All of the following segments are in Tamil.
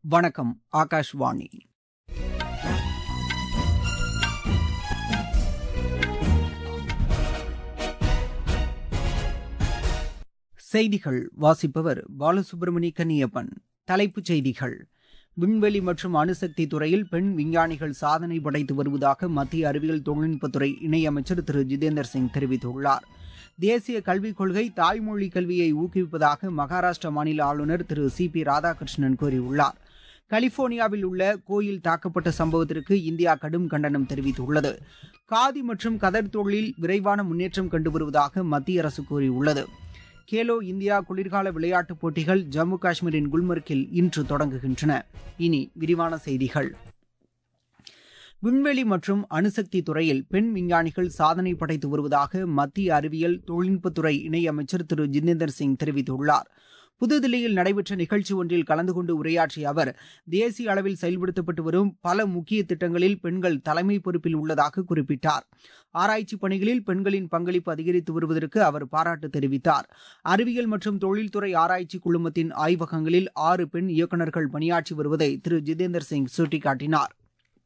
வணக்கம் ஆகாஷ்வாணி செய்திகள் வாசிப்பவர் பாலசுப்ரமணி கன்னியப்பன் தலைப்புச் செய்திகள் விண்வெளி மற்றும் அணுசக்தி துறையில் பெண் விஞ்ஞானிகள் சாதனை படைத்து வருவதாக மத்திய அறிவியல் தொழில்நுட்பத்துறை இணையமைச்சர் திரு ஜிதேந்தர் சிங் தெரிவித்துள்ளார் தேசிய கல்விக் கொள்கை தாய்மொழி கல்வியை ஊக்குவிப்பதாக மகாராஷ்டிர மாநில ஆளுநர் திரு சி பி ராதாகிருஷ்ணன் கூறியுள்ளார் கலிபோர்னியாவில் உள்ள கோயில் தாக்கப்பட்ட சம்பவத்திற்கு இந்தியா கடும் கண்டனம் தெரிவித்துள்ளது காதி மற்றும் கதர் தொழிலில் விரைவான முன்னேற்றம் கண்டு வருவதாக மத்திய அரசு கூறியுள்ளது கேலோ இந்தியா குளிர்கால விளையாட்டுப் போட்டிகள் ஜம்மு காஷ்மீரின் குல்மர்க்கில் இன்று தொடங்குகின்றன இனி விரிவான செய்திகள் விண்வெளி மற்றும் அணுசக்தி துறையில் பெண் விஞ்ஞானிகள் சாதனை படைத்து வருவதாக மத்திய அறிவியல் தொழில்நுட்பத்துறை இணையமைச்சர் திரு ஜிதேந்தர் சிங் தெரிவித்துள்ளார் புதுதில்லியில் நடைபெற்ற நிகழ்ச்சி ஒன்றில் கலந்து கொண்டு உரையாற்றிய அவர் தேசிய அளவில் செயல்படுத்தப்பட்டு வரும் பல முக்கிய திட்டங்களில் பெண்கள் தலைமை பொறுப்பில் உள்ளதாக குறிப்பிட்டார் ஆராய்ச்சி பணிகளில் பெண்களின் பங்களிப்பு அதிகரித்து வருவதற்கு அவர் பாராட்டு தெரிவித்தார் அறிவியல் மற்றும் தொழில்துறை ஆராய்ச்சி குழுமத்தின் ஆய்வகங்களில் ஆறு பெண் இயக்குநர்கள் பணியாற்றி வருவதை திரு ஜிதேந்தர் சிங் சுட்டிக்காட்டினார்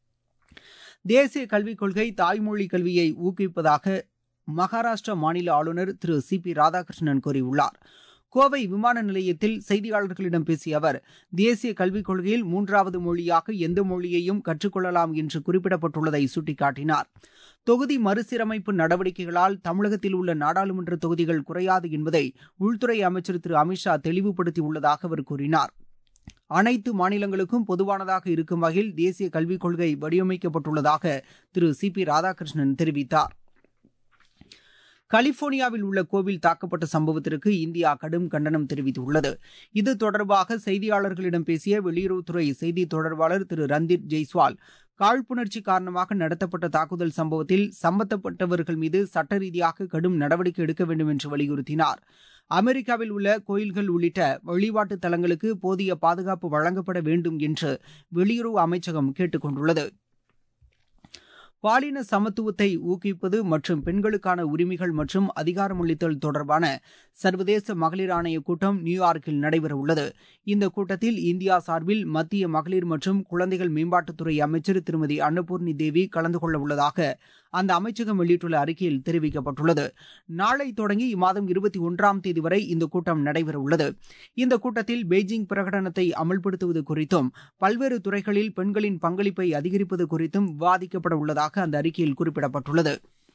தேசிய கல்விக் கொள்கை தாய்மொழி கல்வியை ஊக்குவிப்பதாக மகாராஷ்டிரா மாநில ஆளுநர் திரு சி பி ராதாகிருஷ்ணன் கூறியுள்ளார் கோவை விமான நிலையத்தில் செய்தியாளர்களிடம் பேசிய அவர் தேசிய கல்விக் கொள்கையில் மூன்றாவது மொழியாக எந்த மொழியையும் கற்றுக்கொள்ளலாம் என்று குறிப்பிடப்பட்டுள்ளதை சுட்டிக்காட்டினார் தொகுதி மறுசீரமைப்பு நடவடிக்கைகளால் தமிழகத்தில் உள்ள நாடாளுமன்ற தொகுதிகள் குறையாது என்பதை உள்துறை அமைச்சர் திரு அமித்ஷா தெளிவுபடுத்தியுள்ளதாக அவர் கூறினார் அனைத்து மாநிலங்களுக்கும் பொதுவானதாக இருக்கும் வகையில் தேசிய கல்விக் கொள்கை வடிவமைக்கப்பட்டுள்ளதாக திரு சி பி ராதாகிருஷ்ணன் தெரிவித்தார் கலிபோர்னியாவில் உள்ள கோவில் தாக்கப்பட்ட சம்பவத்திற்கு இந்தியா கடும் கண்டனம் தெரிவித்துள்ளது இது தொடர்பாக செய்தியாளர்களிடம் பேசிய வெளியுறவுத்துறை செய்தி தொடர்பாளர் திரு ரந்தீப் ஜெய்ஸ்வால் காழ்ப்புணர்ச்சி காரணமாக நடத்தப்பட்ட தாக்குதல் சம்பவத்தில் சம்பந்தப்பட்டவர்கள் மீது சட்ட ரீதியாக கடும் நடவடிக்கை எடுக்க வேண்டும் என்று வலியுறுத்தினார் அமெரிக்காவில் உள்ள கோயில்கள் உள்ளிட்ட வழிபாட்டு தலங்களுக்கு போதிய பாதுகாப்பு வழங்கப்பட வேண்டும் என்று வெளியுறவு அமைச்சகம் கேட்டுக் கொண்டுள்ளது பாலின சமத்துவத்தை ஊக்குவிப்பது மற்றும் பெண்களுக்கான உரிமைகள் மற்றும் அதிகாரமளித்தல் தொடர்பான சர்வதேச மகளிர் ஆணைய கூட்டம் நியூயார்க்கில் நடைபெறவுள்ளது இந்த கூட்டத்தில் இந்தியா சார்பில் மத்திய மகளிர் மற்றும் குழந்தைகள் மேம்பாட்டுத்துறை அமைச்சர் திருமதி அன்னபூர்ணி தேவி கலந்து கொள்ள உள்ளதாக அந்த அமைச்சகம் வெளியிட்டுள்ள அறிக்கையில் தெரிவிக்கப்பட்டுள்ளது நாளை தொடங்கி இம்மாதம் இருபத்தி ஒன்றாம் தேதி வரை இந்த கூட்டம் நடைபெறவுள்ளது இந்த கூட்டத்தில் பெய்ஜிங் பிரகடனத்தை அமல்படுத்துவது குறித்தும் பல்வேறு துறைகளில் பெண்களின் பங்களிப்பை அதிகரிப்பது குறித்தும் விவாதிக்கப்பட உள்ளதாக அந்த அறிக்கையில் குறிப்பிடப்பட்டுள்ளது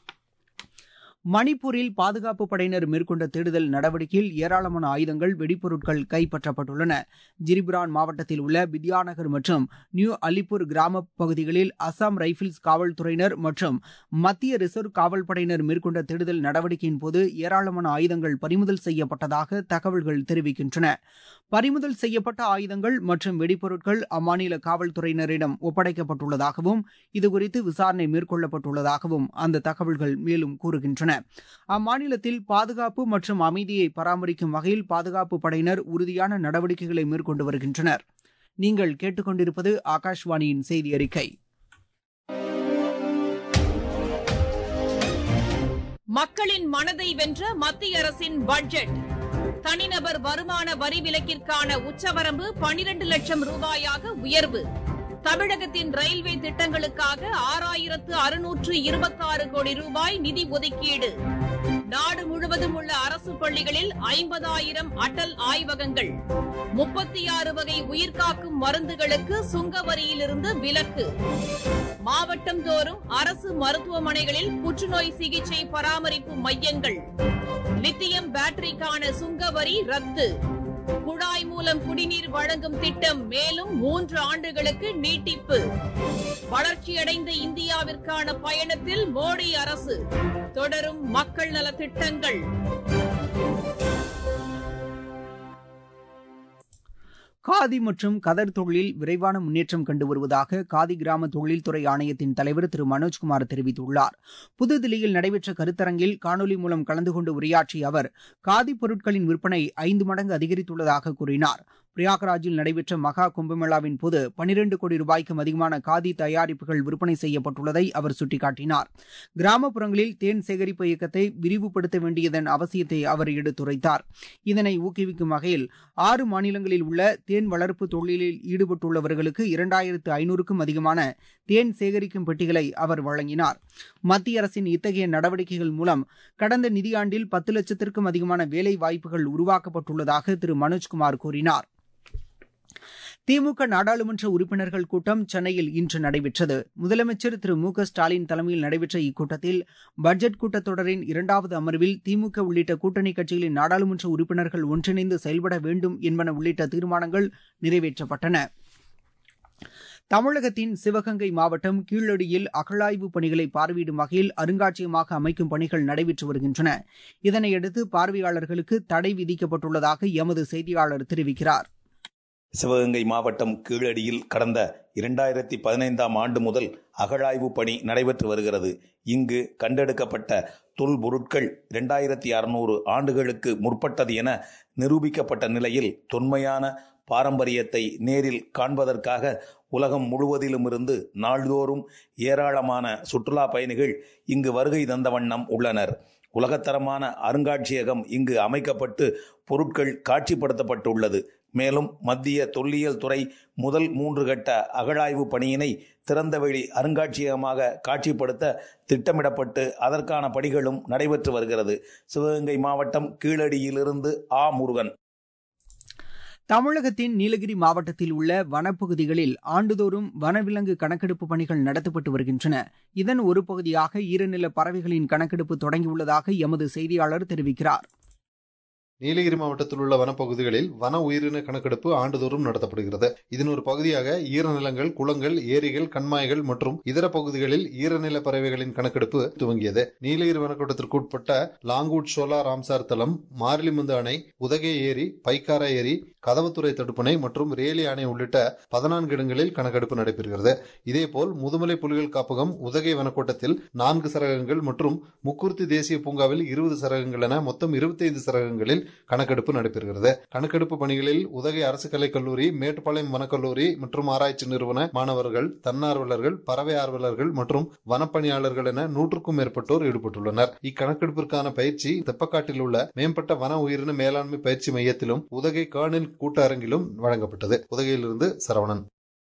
மணிப்பூரில் பாதுகாப்பு படையினர் மேற்கொண்ட தேடுதல் நடவடிக்கையில் ஏராளமான ஆயுதங்கள் வெடிப்பொருட்கள் கைப்பற்றப்பட்டுள்ளன ஜிரிபுரான் மாவட்டத்தில் உள்ள பித்யாநகர் மற்றும் நியூ அலிப்பூர் கிராம பகுதிகளில் அசாம் ரைபிள்ஸ் காவல்துறையினர் மற்றும் மத்திய ரிசர்வ் காவல் படையினர் மேற்கொண்ட தேடுதல் நடவடிக்கையின் போது ஏராளமான ஆயுதங்கள் பறிமுதல் செய்யப்பட்டதாக தகவல்கள் தெரிவிக்கின்றன பறிமுதல் செய்யப்பட்ட ஆயுதங்கள் மற்றும் வெடிப்பொருட்கள் அம்மாநில காவல்துறையினரிடம் ஒப்படைக்கப்பட்டுள்ளதாகவும் இதுகுறித்து விசாரணை மேற்கொள்ளப்பட்டுள்ளதாகவும் அந்த தகவல்கள் மேலும் கூறுகின்றன அம்மாநிலத்தில் பாதுகாப்பு மற்றும் அமைதியை பராமரிக்கும் வகையில் பாதுகாப்பு படையினர் உறுதியான நடவடிக்கைகளை மேற்கொண்டு வருகின்றனர் நீங்கள் கேட்டுக்கொண்டிருப்பது ஆகாஷ்வாணியின் செய்தி அறிக்கை மக்களின் மனதை வென்ற மத்திய அரசின் பட்ஜெட் தனிநபர் வருமான வரி விலக்கிற்கான உச்சவரம்பு பனிரண்டு லட்சம் ரூபாயாக உயர்வு தமிழகத்தின் ரயில்வே திட்டங்களுக்காக ஆறாயிரத்து அறுநூற்று இருபத்தாறு கோடி ரூபாய் நிதி ஒதுக்கீடு நாடு முழுவதும் உள்ள அரசு பள்ளிகளில் ஐம்பதாயிரம் அடல் ஆய்வகங்கள் முப்பத்தி ஆறு வகை உயிர்காக்கும் மருந்துகளுக்கு சுங்க வரியிலிருந்து விலக்கு மாவட்டம் தோறும் அரசு மருத்துவமனைகளில் புற்றுநோய் சிகிச்சை பராமரிப்பு மையங்கள் லித்தியம் பேட்டரிக்கான சுங்க வரி ரத்து குழாய் மூலம் குடிநீர் வழங்கும் திட்டம் மேலும் மூன்று ஆண்டுகளுக்கு நீட்டிப்பு வளர்ச்சியடைந்த இந்தியாவிற்கான பயணத்தில் மோடி அரசு தொடரும் மக்கள் நல திட்டங்கள் காதி மற்றும் கதர் தொழிலில் விரைவான முன்னேற்றம் கண்டு வருவதாக காதி கிராம தொழில்துறை ஆணையத்தின் தலைவர் திரு மனோஜ்குமார் தெரிவித்துள்ளார் புதுதில்லியில் நடைபெற்ற கருத்தரங்கில் காணொலி மூலம் கலந்து கொண்டு உரையாற்றிய அவர் காதி பொருட்களின் விற்பனை ஐந்து மடங்கு அதிகரித்துள்ளதாக கூறினார் பிரயாக்ராஜில் நடைபெற்ற மகா கும்பமேளாவின் போது பனிரண்டு கோடி ரூபாய்க்கும் அதிகமான காதி தயாரிப்புகள் விற்பனை செய்யப்பட்டுள்ளதை அவர் சுட்டிக்காட்டினார் கிராமப்புறங்களில் தேன் சேகரிப்பு இயக்கத்தை விரிவுபடுத்த வேண்டியதன் அவசியத்தை அவர் எடுத்துரைத்தார் இதனை ஊக்குவிக்கும் வகையில் ஆறு மாநிலங்களில் உள்ள தேன் வளர்ப்பு தொழிலில் ஈடுபட்டுள்ளவர்களுக்கு இரண்டாயிரத்து ஐநூறுக்கும் அதிகமான தேன் சேகரிக்கும் பெட்டிகளை அவர் வழங்கினார் மத்திய அரசின் இத்தகைய நடவடிக்கைகள் மூலம் கடந்த நிதியாண்டில் பத்து லட்சத்திற்கும் அதிகமான வேலை வாய்ப்புகள் உருவாக்கப்பட்டுள்ளதாக திரு மனோஜ்குமார் கூறினார் திமுக நாடாளுமன்ற உறுப்பினர்கள் கூட்டம் சென்னையில் இன்று நடைபெற்றது முதலமைச்சர் திரு மு க ஸ்டாலின் தலைமையில் நடைபெற்ற இக்கூட்டத்தில் பட்ஜெட் கூட்டத்தொடரின் இரண்டாவது அமர்வில் திமுக உள்ளிட்ட கூட்டணி கட்சிகளின் நாடாளுமன்ற உறுப்பினர்கள் ஒன்றிணைந்து செயல்பட வேண்டும் என்பன உள்ளிட்ட தீர்மானங்கள் நிறைவேற்றப்பட்டன தமிழகத்தின் சிவகங்கை மாவட்டம் கீழடியில் அகழாய்வு பணிகளை பார்வையிடும் வகையில் அருங்காட்சியகமாக அமைக்கும் பணிகள் நடைபெற்று வருகின்றன இதனையடுத்து பார்வையாளர்களுக்கு தடை விதிக்கப்பட்டுள்ளதாக எமது செய்தியாளர் தெரிவிக்கிறார் சிவகங்கை மாவட்டம் கீழடியில் கடந்த இரண்டாயிரத்தி பதினைந்தாம் ஆண்டு முதல் அகழாய்வு பணி நடைபெற்று வருகிறது இங்கு கண்டெடுக்கப்பட்ட தொல்பொருட்கள் இரண்டாயிரத்தி அறுநூறு ஆண்டுகளுக்கு முற்பட்டது என நிரூபிக்கப்பட்ட நிலையில் தொன்மையான பாரம்பரியத்தை நேரில் காண்பதற்காக உலகம் முழுவதிலும் இருந்து நாள்தோறும் ஏராளமான சுற்றுலா பயணிகள் இங்கு வருகை தந்த வண்ணம் உள்ளனர் உலகத்தரமான அருங்காட்சியகம் இங்கு அமைக்கப்பட்டு பொருட்கள் காட்சிப்படுத்தப்பட்டுள்ளது மேலும் மத்திய தொல்லியல் துறை முதல் மூன்று கட்ட அகழாய்வு பணியினை திறந்தவெளி அருங்காட்சியகமாக காட்சிப்படுத்த திட்டமிடப்பட்டு அதற்கான பணிகளும் நடைபெற்று வருகிறது சிவகங்கை மாவட்டம் கீழடியிலிருந்து ஆ முருகன் தமிழகத்தின் நீலகிரி மாவட்டத்தில் உள்ள வனப்பகுதிகளில் ஆண்டுதோறும் வனவிலங்கு கணக்கெடுப்பு பணிகள் நடத்தப்பட்டு வருகின்றன இதன் ஒரு பகுதியாக ஈரநில பறவைகளின் கணக்கெடுப்பு தொடங்கியுள்ளதாக எமது செய்தியாளர் தெரிவிக்கிறார் நீலகிரி மாவட்டத்தில் உள்ள வனப்பகுதிகளில் வன உயிரின கணக்கெடுப்பு ஆண்டுதோறும் நடத்தப்படுகிறது இதன் ஒரு பகுதியாக ஈரநிலங்கள் குளங்கள் ஏரிகள் கண்மாய்கள் மற்றும் இதர பகுதிகளில் ஈரநில பறவைகளின் கணக்கெடுப்பு துவங்கியது நீலகிரி வனக்கூட்டத்திற்கு உட்பட்ட லாங்கூட் சோலா ராம்சார் தளம் மாரிலிமுந்து அணை உதகை ஏரி பைக்காரா ஏரி கதவுத்துறை தடுப்பணை மற்றும் ரேலி அணை உள்ளிட்ட பதினான்கு இடங்களில் கணக்கெடுப்பு நடைபெறுகிறது இதேபோல் முதுமலை புலிகள் காப்பகம் உதகை வனக்கூட்டத்தில் நான்கு சரகங்கள் மற்றும் முக்குர்த்தி தேசிய பூங்காவில் இருபது சரகங்கள் என மொத்தம் இருபத்தைந்து சரகங்களில் கணக்கெடுப்பு நடைபெறுகிறது கணக்கெடுப்பு பணிகளில் உதகை அரசு கலைக் கல்லூரி மேட்டுப்பாளையம் வனக்கல்லூரி மற்றும் ஆராய்ச்சி நிறுவன மாணவர்கள் தன்னார்வலர்கள் பறவை ஆர்வலர்கள் மற்றும் வனப்பணியாளர்கள் என நூற்றுக்கும் மேற்பட்டோர் ஈடுபட்டுள்ளனர் இக்கணக்கெடுப்பிற்கான பயிற்சி தெப்பக்காட்டில் உள்ள மேம்பட்ட வன உயிரின மேலாண்மை பயிற்சி மையத்திலும் உதகை கேர்னில் கூட்ட அரங்கிலும் வழங்கப்பட்டது உதகையிலிருந்து சரவணன்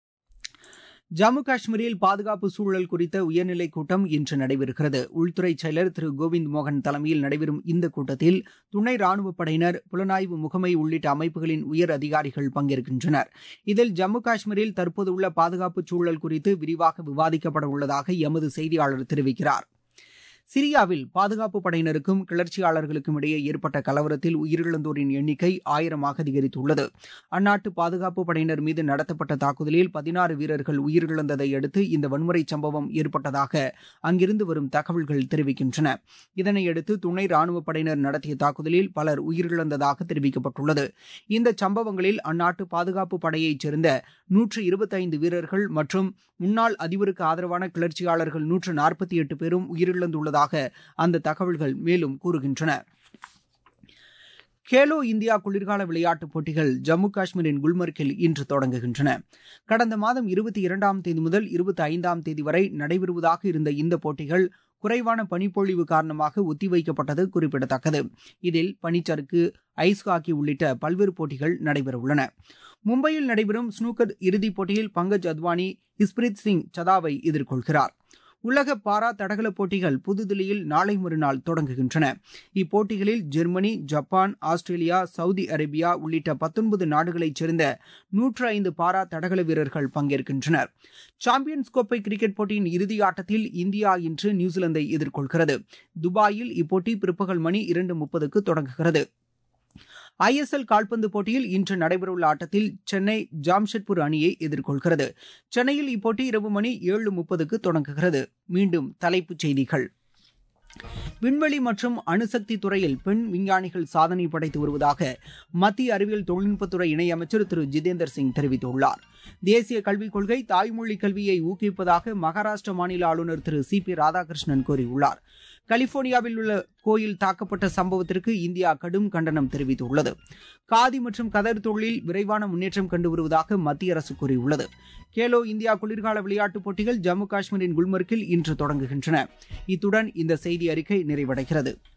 ஜம்மு காஷ்மீரில் பாதுகாப்பு சூழல் குறித்த உயர்நிலைக் கூட்டம் இன்று நடைபெறுகிறது உள்துறை செயலர் திரு கோவிந்த் மோகன் தலைமையில் நடைபெறும் இந்த கூட்டத்தில் துணை ராணுவப் படையினர் புலனாய்வு முகமை உள்ளிட்ட அமைப்புகளின் உயர் அதிகாரிகள் பங்கேற்கின்றனர் இதில் ஜம்மு காஷ்மீரில் தற்போதுள்ள பாதுகாப்பு சூழல் குறித்து விரிவாக விவாதிக்கப்பட உள்ளதாக எமது செய்தியாளர் தெரிவிக்கிறார் சிரியாவில் பாதுகாப்பு படையினருக்கும் கிளர்ச்சியாளர்களுக்கும் இடையே ஏற்பட்ட கலவரத்தில் உயிரிழந்தோரின் எண்ணிக்கை ஆயிரமாக அதிகரித்துள்ளது அந்நாட்டு பாதுகாப்பு படையினர் மீது நடத்தப்பட்ட தாக்குதலில் பதினாறு வீரர்கள் உயிரிழந்ததை அடுத்து இந்த வன்முறை சம்பவம் ஏற்பட்டதாக அங்கிருந்து வரும் தகவல்கள் தெரிவிக்கின்றன இதனையடுத்து துணை ராணுவப் படையினர் நடத்திய தாக்குதலில் பலர் உயிரிழந்ததாக தெரிவிக்கப்பட்டுள்ளது இந்த சம்பவங்களில் அந்நாட்டு பாதுகாப்பு படையைச் சேர்ந்த நூற்று இருபத்தைந்து வீரர்கள் மற்றும் முன்னாள் அதிபருக்கு ஆதரவான கிளர்ச்சியாளர்கள் நூற்று நாற்பத்தி எட்டு பேரும் உயிரிழந்துள்ளதாக அந்த தகவல்கள் மேலும் கூறுகின்றன கேலோ இந்தியா குளிர்கால விளையாட்டுப் போட்டிகள் ஜம்மு காஷ்மீரின் குல்மர்க்கில் இன்று தொடங்குகின்றன கடந்த மாதம் இருபத்தி இரண்டாம் தேதி முதல் இருபத்தி ஐந்தாம் தேதி வரை நடைபெறுவதாக இருந்த இந்த போட்டிகள் குறைவான பனிப்பொழிவு காரணமாக ஒத்திவைக்கப்பட்டது குறிப்பிடத்தக்கது இதில் பனிச்சறுக்கு ஐஸ் ஹாக்கி உள்ளிட்ட பல்வேறு போட்டிகள் நடைபெறவுள்ளன மும்பையில் நடைபெறும் ஸ்னூக்கர் இறுதிப் போட்டியில் பங்கஜ் அத்வானி இஸ்பிரித் சிங் சதாவை எதிர்கொள்கிறார் உலக பாரா தடகள போட்டிகள் புதுதில்லியில் நாளை மறுநாள் தொடங்குகின்றன இப்போட்டிகளில் Germany Japan Australia Saudi Arabia உள்ளிட்ட பத்தொன்பது நாடுகளைச் சேர்ந்த நூற்று ஐந்து பாரா தடகள வீரர்கள் பங்கேற்கின்றனர் சாம்பியன்ஸ் கோப்பை கிரிக்கெட் போட்டியின் இறுதி ஆட்டத்தில் இந்தியா இன்று நியூசிலாந்தை எதிர்கொள்கிறது துபாயில் இப்போட்டி பிற்பகல் மணி இரண்டு முப்பதுக்கு தொடங்குகிறது ஐஎஸ்எல் கால்பந்து போட்டியில் இன்று நடைபெறவுள்ள ஆட்டத்தில் சென்னை ஜாம்ஷெட்பூர் அணியை எதிர்கொள்கிறது சென்னையில் இப்போட்டி இரவு மணி ஏழு முப்பதுக்கு தொடங்குகிறது மீண்டும் தலைப்புச் செய்திகள் விண்வெளி மற்றும் அணுசக்தி துறையில் பெண் விஞ்ஞானிகள் சாதனை படைத்து வருவதாக மத்திய அறிவியல் தொழில்நுட்பத்துறை இணையமைச்சர் திரு ஜிதேந்தர் சிங் தெரிவித்துள்ளார் தேசிய கல்விக் கொள்கை தாய்மொழி கல்வியை ஊக்குவிப்பதாக மகாராஷ்டிர மாநில ஆளுநர் திரு சி பி ராதாகிருஷ்ணன் கூறியுள்ளார் கலிபோர்னியாவில் உள்ள கோயில் தாக்கப்பட்ட சம்பவத்திற்கு இந்தியா கடும் கண்டனம் தெரிவித்துள்ளது காதி மற்றும் கதர் தொழிலில் விரைவான முன்னேற்றம் கண்டு வருவதாக மத்திய அரசு கூறியுள்ளது கேலோ இந்தியா குளிர்கால விளையாட்டுப் போட்டிகள் ஜம்மு காஷ்மீரின் குல்மர்க்கில் இன்று தொடங்குகின்றன இத்துடன் இந்த செய்தி அறிக்கை நிறைவடைகிறது